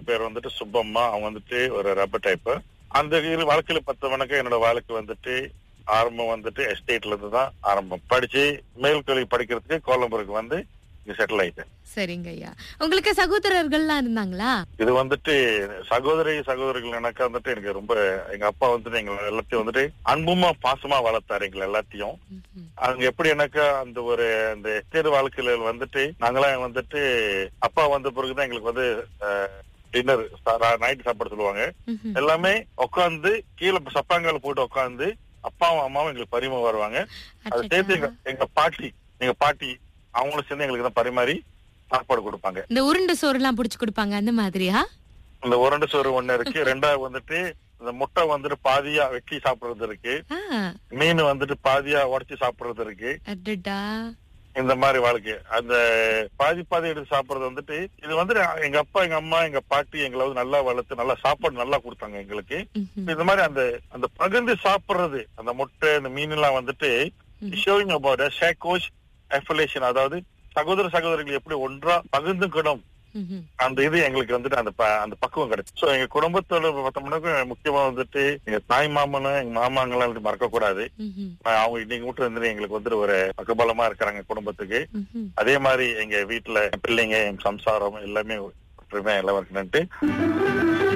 பேர் வந்துட்டு சுப்பம்மா அவங்க வந்துட்டு ஒரு ரப்பர் டைப்பு அந்த இரு வாழ்க்கையில பத்து வணக்கம் என்னோட வாழ்க்கை வந்துட்டு ஆரம்பம் வந்துட்டு எஸ்டேட்ல இருந்து தான் ஆரம்பம் படிச்சு மேல் கல்வி படிக்கிறதுக்கு கோலம்பூருக்கு வந்து இங்க செட்டில் ஆயிட்டேன் சரிங்க ஐயா உங்களுக்கு சகோதரர்கள்லாம் இருந்தாங்களா இது வந்துட்டு சகோதரி சகோதரிகள் எனக்கு வந்துட்டு எனக்கு ரொம்ப எங்க அப்பா வந்துட்டு எங்களை எல்லாத்தையும் வந்துட்டு அன்புமா பாசமா வளர்த்தாரு எங்களை எல்லாத்தையும் ம்ஹும். அவங்க எப்படி எனக்கு அந்த ஒரு அந்த எஸ்டேட் வாழ்க்கையில வந்துட்டு நாங்களாம் வந்துட்டு அப்பா வந்த பிறகுதான் எங்களுக்கு வந்து டின்னர் நைட் சாப்பாடு சொல்லுவாங்க ம்ஹும். எல்லாமே உட்காந்து கீழே சப்பாங்கால போட்டு உட்காந்து அப்பாவும் அம்மாவும் எங்களுக்கு பரிமா வருவாங்க அது சேர்த்து எங்க எங்க பாட்டி எங்க பாட்டி அவங்களும் சேர்ந்து எங்களுக்கு தான் பரிமாறி சாப்பாடு கொடுப்பாங்க இந்த உருண்டை சோறு எல்லாம் புடிச்சு கொடுப்பாங்க அந்த மாதிரியா இந்த உருண்டை சோறு ஒண்ணு இருக்கு ரெண்டாவது வந்துட்டு இந்த முட்டை வந்துட்டு பாதியா வெட்டி சாப்பிடுறது இருக்கு ஆ, மீன் வந்துட்டு பாதியா உடைச்சு சாப்பிடுறது இருக்கு அடடா இந்த மாதிரி வாழ்க்கை அந்த பாதி பாதி எடுத்து சாப்பிடுறது வந்துட்டு இது வந்துட்டு எங்க அப்பா எங்க அம்மா எங்க பாட்டி எங்களை வந்து நல்லா வளர்த்து நல்லா சாப்பாடு நல்லா கொடுத்தாங்க எங்களுக்கு ம்ஹும். இந்த மாதிரி அந்த அந்த பகிர்ந்து சாப்பிடுறது அந்த முட்டை இந்த மீன் எல்லாம் வந்துட்டு ஷோயிங் அபவுட் ஷேகோஷ் அஃபிலேஷன் அதாவது சகோதர சகோதரிகள் எப்படி ஒன்றா பகிர்ந்துக்கணும் ம்ஹும். அந்த இது எங்களுக்கு வந்துட்டு அந்த ப- அந்த பக்குவம் கிடைச்சு சோ எங்க குடும்பத்தோட பார்த்தோம்னாக்க முக்கியமா வந்துட்டு எங்க தாய் மாமனும் எங்க மாமாங்கெல்லாம் வந்து மறக்க கூடாது ம்ஹும். அவங்க இன்னைக்கு மட்டும் வந்து எங்களுக்கு வந்துட்டு ஒரு பக்கபலமா இருக்கிறாங்க குடும்பத்துக்கு ம்ஹும். அதே மாதிரி எங்க வீட்டுல பிள்ளைங்க எங்க சம்சாரம் எல்லாமே ஒற்றுமையா எல்லாம் இருக்கணும்ட்டு